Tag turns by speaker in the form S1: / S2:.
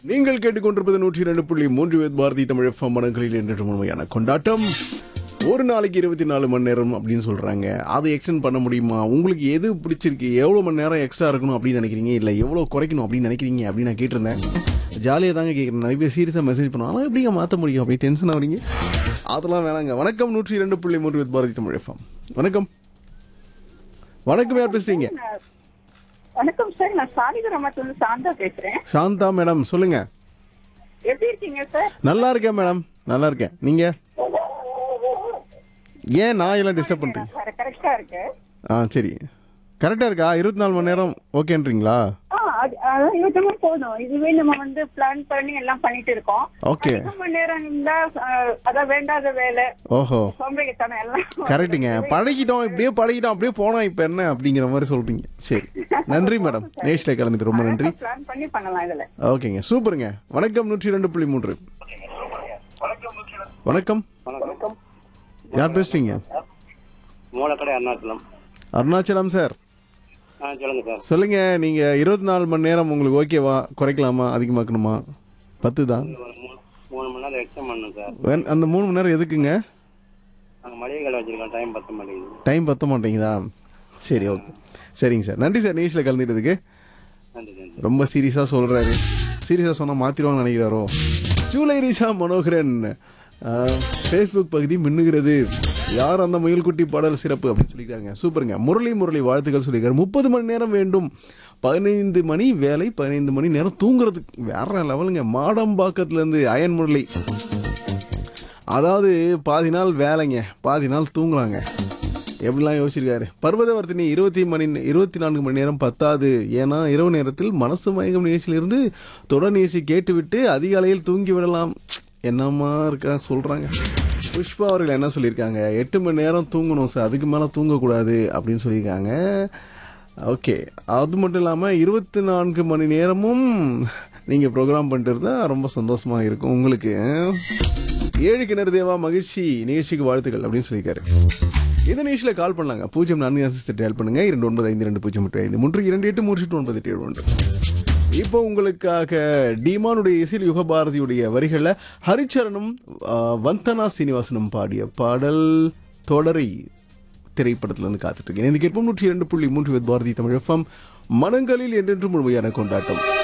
S1: நீங்கள் கேட்டுக்கொண்டிருப்பது நூற்றி இரண்டு புள்ளி மூன்று வேத் பாரதி தமிழ் எஃப்எம் மனங்களில் என்று உண்மையான கொண்டாட்டம் ஒரு நாளைக்கு இருபத்தி நாலு மணி நேரம் அப்படின்னு சொல்றாங்க அதை எக்ஸ்டெண்ட் பண்ண முடியுமா உங்களுக்கு எது பிடிச்சிருக்கு எவ்வளோ மணி நேரம் எக்ஸ்ட்ரா இருக்கணும் அப்படின்னு நினைக்கிறீங்க இல்லை எவ்வளோ குறைக்கணும் அப்படின்னு நினைக்கிறீங்க அப்படின்னு நான் கேட்டிருந்தேன் ஜாலியாக தாங்க கேட்குறேன் நிறைய பேர் சீரியஸாக மெசேஜ் பண்ணுவோம் அதெல்லாம் எப்படிங்க மாற்ற முடியும் அப்படி டென்ஷன் ஆகுறீங்க அதெல்லாம் வேணாங்க வணக்கம் நூற்றி இரண்டு புள்ளி மூன்று வேத் பாரதி தமிழ் எஃப்எம் வணக்கம் வணக்கம் யார் பேசுறீங்க
S2: வணக்கம் சார் நான் சாலிகிராமத்துல இருந்து சாந்தா பேசுறேன்
S1: சாந்தா மேடம் சொல்லுங்க
S2: எப்படி இருக்கீங்க சார்
S1: நல்லா இருக்கேன் மேடம் நல்லா இருக்கேன் நீங்க ஏன் நான் எல்லாம் டிஸ்டர்ப் பண்றீங்க
S2: கரெக்டா இருக்கு
S1: ஆ சரி கரெக்டா இருக்கா இருபத்தி நாலு மணி நேரம் ஓகேன்றீங்களா
S2: ஆ அது அதான் இருபத்தி போதும் இதுவே நம்ம வந்து பிளான் பண்ணி எல்லாம் பண்ணிட்டு இருக்கோம்
S1: ஓகே
S2: அதிக மணி நேரம் இருந்தா அஹ், அதான் வேண்டாத வேலை
S1: ஓஹோ
S2: சோம்பேறித்தனம் எல்லாம்
S1: கரெக்டுங்க பழகிட்டோம் இப்படியே பழகிட்டோம் அப்படியே போனோம் இப்போ என்ன அப்படிங்கிற மாதிரி சொல்றீங்க சரி நன்றி மேடம் நேஷ்ல கலந்துட்டு ரொம்ப நன்றி
S2: பிளான் பண்ணி பண்ணலாம் இதுல
S1: ஓகேங்க சூப்பருங்க வணக்கம் நூற்றி ரெண்டு புள்ளி மூன்று வணக்கம்
S3: வணக்கம்
S1: யார் பேசுறீங்க
S3: மூலக்கடை அருணாச்சலம்
S1: அருணாச்சலம் சார்
S3: ஆ சொல்லுங்க சார்
S1: சொல்லுங்க நீங்க இருபத்தி நாலு மணி நேரம் உங்களுக்கு ஓகேவா குறைக்கலாமா அதிகமாக்கணுமா பத்து தான்
S3: ஒரு மூணு மூணு மணி நேரம் எக்ஸ்ட்ரா பண்ணணும் சார்
S1: வேன்- அந்த மூணு மணி நேரம் எதுக்குங்க
S3: நாங்கள் மளிகை கடை வச்சிருக்கோம் டைம் பத்த மாட்டேங்குது
S1: டைம் பத்த மாட்டேங்குதா சரி ஓகே சரிங்க சார் நன்றி சார் நியூஸில் கலந்துட்டதுக்கு
S3: நன்றி நன்றி
S1: ரொம்ப சீரியஸாக சொல்கிறாரு சீரியஸாக சொன்னால் மாற்றிடுவாங்கன்னு நினைக்கிறாரோ ஜூலை ரீஷா மனோகரன் ஃபேஸ்புக் பகுதி மின்னுகிறது யார் அந்த முயல்குட்டி பாடல் சிறப்பு அப்படின்னு சொல்லியிருக்காங்க சூப்பருங்க முரளி முரளி வாழ்த்துக்கள் சொல்லியிருக்காரு முப்பது மணி நேரம் வேண்டும் பதினைந்து மணி வேலை பதினைந்து மணி நேரம் தூங்குறதுக்கு வேற லெவலுங்க மாடம்பாக்கத்துலேருந்து அயன் முரளி அதாவது பாதி நாள் வேலைங்க பாதி நாள் தூங்கலாங்க எப்படிலாம் யோசிச்சிருக்காரு பர்வதவர்த்தினி இருபத்தி மணி இருபத்தி நான்கு மணி நேரம் பத்தாது ஏன்னா இரவு நேரத்தில் மனசு மயக்கம் நிகழ்ச்சியிலிருந்து தொடர் நிகழ்ச்சி கேட்டுவிட்டு அதிகாலையில் தூங்கி விடலாம் என்னம்மா இருக்கா சொல்கிறாங்க புஷ்பா அவர்கள் என்ன சொல்லியிருக்காங்க எட்டு மணி நேரம் தூங்கணும் சார் அதுக்கு மேலே தூங்கக்கூடாது அப்படின்னு சொல்லியிருக்காங்க ஓகே அது மட்டும் இல்லாமல் இருபத்தி நான்கு மணி நேரமும் நீங்கள் ப்ரோக்ராம் பண்ணிட்டு இருந்தா ரொம்ப சந்தோஷமாக இருக்கும் உங்களுக்கு ஏழு கிணறு தேவா மகிழ்ச்சி நிகழ்ச்சிக்கு வாழ்த்துக்கள் அப்படின்னு சொல்லியிருக்காரு இந்த நிகழ்ச்சியில் கால் பண்ணலாங்க பூஜ்ஜியம் நான்கு அஞ்சு டேல் பண்ணுங்க இரண்டு ஒன்பது ஐந்து ரெண்டு பூஜ்ஜியம் எட்டு ஐந்து மூன்று இரண்டு எட்டு மூன்று எட்டு ஒன்பது எட்டு ஏழு ஒன்று இப்போ உங்களுக்காக டிமானுடைய இசையில் யுகபாரதியுடைய வரிகளில் ஹரிச்சரனும் ஆ, வந்தனா சீனிவாசனும் பாடிய பாடல் தொடரை திரைப்படத்துல இருந்து காத்துட்டு இருக்கேன் இந்த கேட்போம் நூற்றி இரண்டு புள்ளி மூன்று பாரதி தமிழ் எஃப்எம் மனங்களில் என்றென்று முழுமையான கொண்டாட்டம்